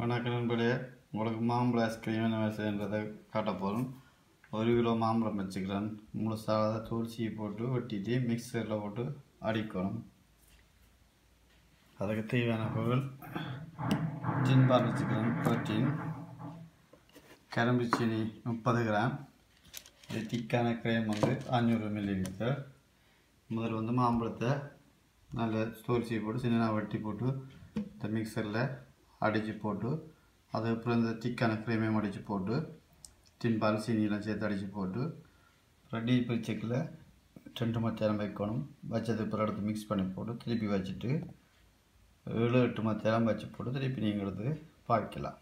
வணக்கம் நண்பர்களே உங்களுக்கு மாம்பழம் ஐஸ்கிரீம் என்ன செய்யன்றதை காட்ட போகிறோம் ஒரு கிலோ மாம்பழம் வச்சுக்கிறேன் முழுசாக துளசி போட்டு வெட்டிட்டு மிக்சரில் போட்டு அடிக்கணும் அதுக்கு தேவையான பொருள் ஜின் பார் வச்சுக்கிறேன் ப்ரோட்டீன் கரும்பு சீனி முப்பது கிராம் இது திக்கான கிரேம் வந்து அஞ்சூறு மில்லி லிட்டர் முதல்ல வந்து மாம்பழத்தை நல்ல துளசி போட்டு சின்ன வெட்டி போட்டு இந்த மிக்சரில் அடித்து போட்டு அதுக்கப்புறம் இந்த திக்கான கிரீமையும் அடித்து போட்டு டின்பால் சீனியெல்லாம் சேர்த்து அடித்து போட்டு ரெடி பிரிச்சக்கில் ரெண்டு மணி நேரம் வைக்கணும் வச்சது அப்புறம் எடுத்து மிக்ஸ் பண்ணி போட்டு திருப்பி வச்சுட்டு ஏழு எட்டு மணி நேரம் வச்சு போட்டு திருப்பி நீங்கள் எடுத்து பாய்க்கலாம்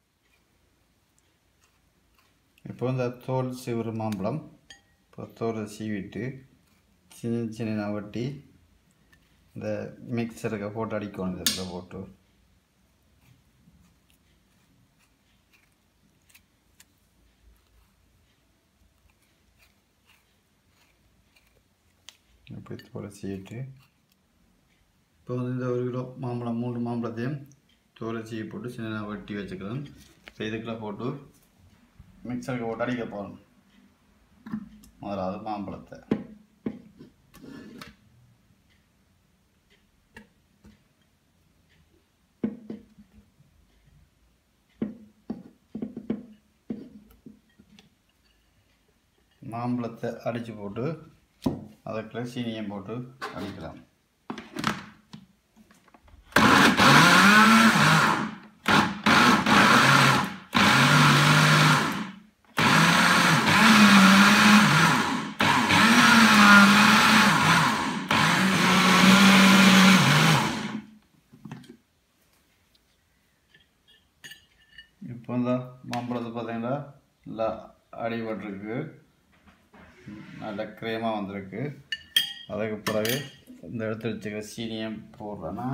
இப்போ இந்த தோல் சிவரு மாம்பழம் இப்போ தோலை சீவிட்டு சின்ன சின்ன வெட்டி இந்த மிக்சருக்கு போட்டு அடிக்கணும் இந்த இடத்துல போட்டு இப்படி தோலை சீவிட்டு இப்போ வந்து இந்த ஒரு கிலோ மாம்பழம் மூன்று மாம்பழத்தையும் தோலை சீவி போட்டு சின்ன வெட்டி வச்சுக்கிறேன் இப்போ இதுக்குள்ள போட்டு மிக்சருக்கு போட்டு அடிக்க போகிறோம் முதலாவது மாம்பழத்தை மாம்பழத்தை அடித்து போட்டு அதுக்குள்ள சீனியம் போட்டு அடிக்கலாம் இப்போ இந்த மாம்பழத்தை பார்த்தீங்கன்னா நல்லா அடிபட்டிருக்கு நல்ல க்ரேமாக வந்திருக்கு அதுக்கு பிறகு இந்த எடுத்து வச்சுக்கிற சீனியம் போடுறேன்னா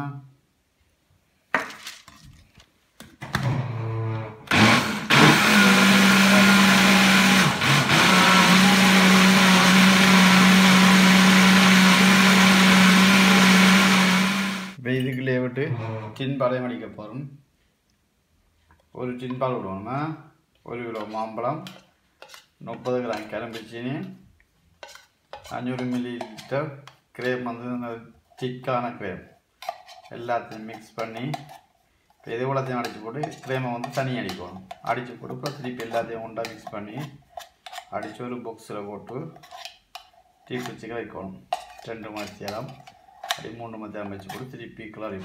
இப்போ இதுக்குள்ளே விட்டு டின் பாலையும் அடிக்க போகிறோம் ஒரு டின் பால் விடுவோம்னா ஒரு கிலோ மாம்பழம் முப்பது கிராம் கிளம்பி சீனி அஞ்சூறு மில்லி லிட்டர் கிரேம் வந்து திக்கான கிரேம் எல்லாத்தையும் மிக்ஸ் பண்ணி இப்போ இது எல்லாத்தையும் அடித்து போட்டு கிரேமை வந்து தனி அடிக்கணும் அடித்து போட்டு அப்புறம் திருப்பி எல்லாத்தையும் உண்டா மிக்ஸ் பண்ணி அடித்து ஒரு பாக்ஸில் போட்டு டீ பிடிச்சிக்க வைக்கணும் ரெண்டு மணி நேரம் அப்படி மூணு மணி நேரம் வச்சு போட்டு திருப்பி கிளறி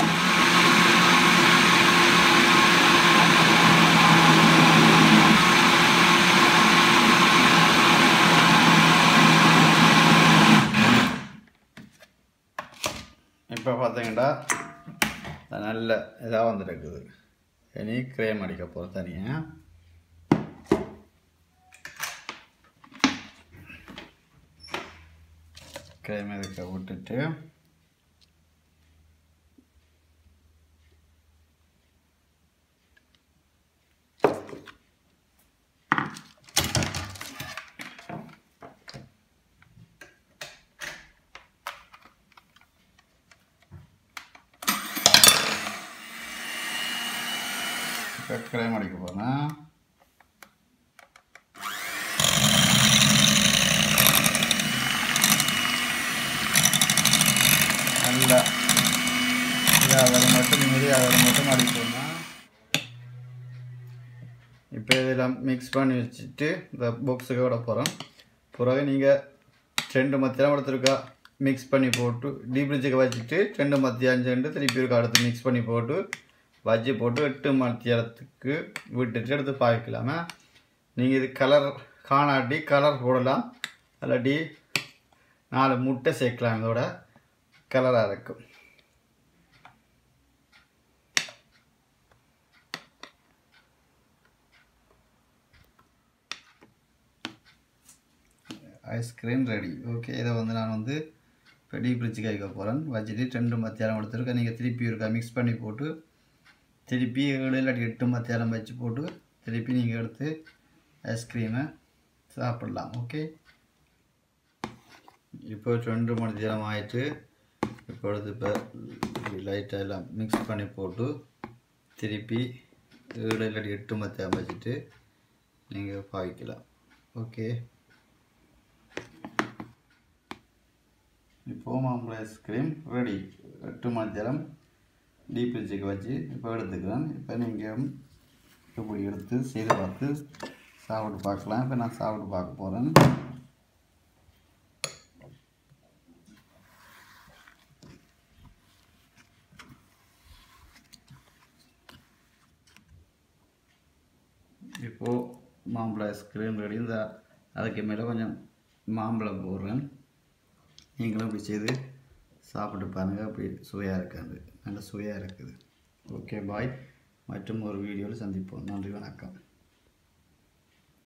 இப்போ பார்த்தீங்கன்னா நல்ல இதாக வந்துருக்குது இனி கிரேம் அடிக்க போகிறோம் தனியாக கிரேம் இதுக்க விட்டுட்டு இப்போ கிரேம் அடிக்க போகிறேன் நல்லா இதாக வர மட்டும் நிறைய வர மட்டும் அடிக்கணும் இப்போ இதெல்லாம் மிக்ஸ் பண்ணி வச்சுட்டு இந்த பாக்ஸுக்கு விட போகிறோம் பிறகு நீங்கள் ரெண்டு மத்தியம் எடுத்துருக்கா மிக்ஸ் பண்ணி போட்டு டீப் ஃப்ரிட்ஜுக்கு வச்சுட்டு ரெண்டு மத்தியம் அஞ்சு திருப்பி இருக்கா அடுத்து மிக்ஸ் பண்ணி போட்டு வஜ்ஜி போட்டு எட்டு மத்தியாலத்துக்கு விட்டுட்டு எடுத்து பாய்க்கலாமா நீங்கள் இது கலர் காணாட்டி கலர் போடலாம் இல்லாட்டி நாலு முட்டை சேர்க்கலாம் இதோட கலராக இருக்கும் ஐஸ்கிரீம் ரெடி ஓகே இதை வந்து நான் வந்து இப்போ டீப் ஃப்ரிட்ஜுக்கு வைக்க போகிறேன் வச்சுட்டு ரெண்டு மத்தியானம் எடுத்துருக்கேன் நீங்கள் திருப்பி இருக்கா மிக்ஸ் பண்ணி போட்டு திருப்பி ஏழு இல்லாட்டி எட்டு மத்தியானம் வச்சு போட்டு திருப்பி நீங்கள் எடுத்து ஐஸ்கிரீமை சாப்பிடலாம் ஓகே இப்போ ரெண்டு மணி நேரம் ஆயிட்டு இப்போ எடுத்து இப்போ லைட்டாக எல்லாம் மிக்ஸ் பண்ணி போட்டு திருப்பி ஏழு இல்லாட்டி எட்டு மத்தை வச்சுட்டு நீங்கள் பாவிக்கலாம் ஓகே இப்போ மாம்பழ ஐஸ்கிரீம் ரெடி எட்டு மத்தியானம் டீப் ஃப்ரிட்ஜுக்கு வச்சு இப்போ எடுத்துக்கிறேன் இப்போ நீங்கள் இப்படி எடுத்து செய்து பார்த்து சாப்பிட்டு பார்க்கலாம் இப்போ நான் சாப்பிட்டு பார்க்க போகிறேன் இப்போது மாம்பழ ஐஸ்கிரீம் ரெடி இந்த அதுக்கு மேலே கொஞ்சம் மாம்பழம் போடுறேன் நீங்களும் இப்படி செய்து சாப்பிட்டு பாருங்கள் அப்படி சுவையாக இருக்காது நல்ல சுவையாக இருக்குது ஓகே பாய் மற்றும் ஒரு வீடியோவில் சந்திப்போம் நன்றி வணக்கம்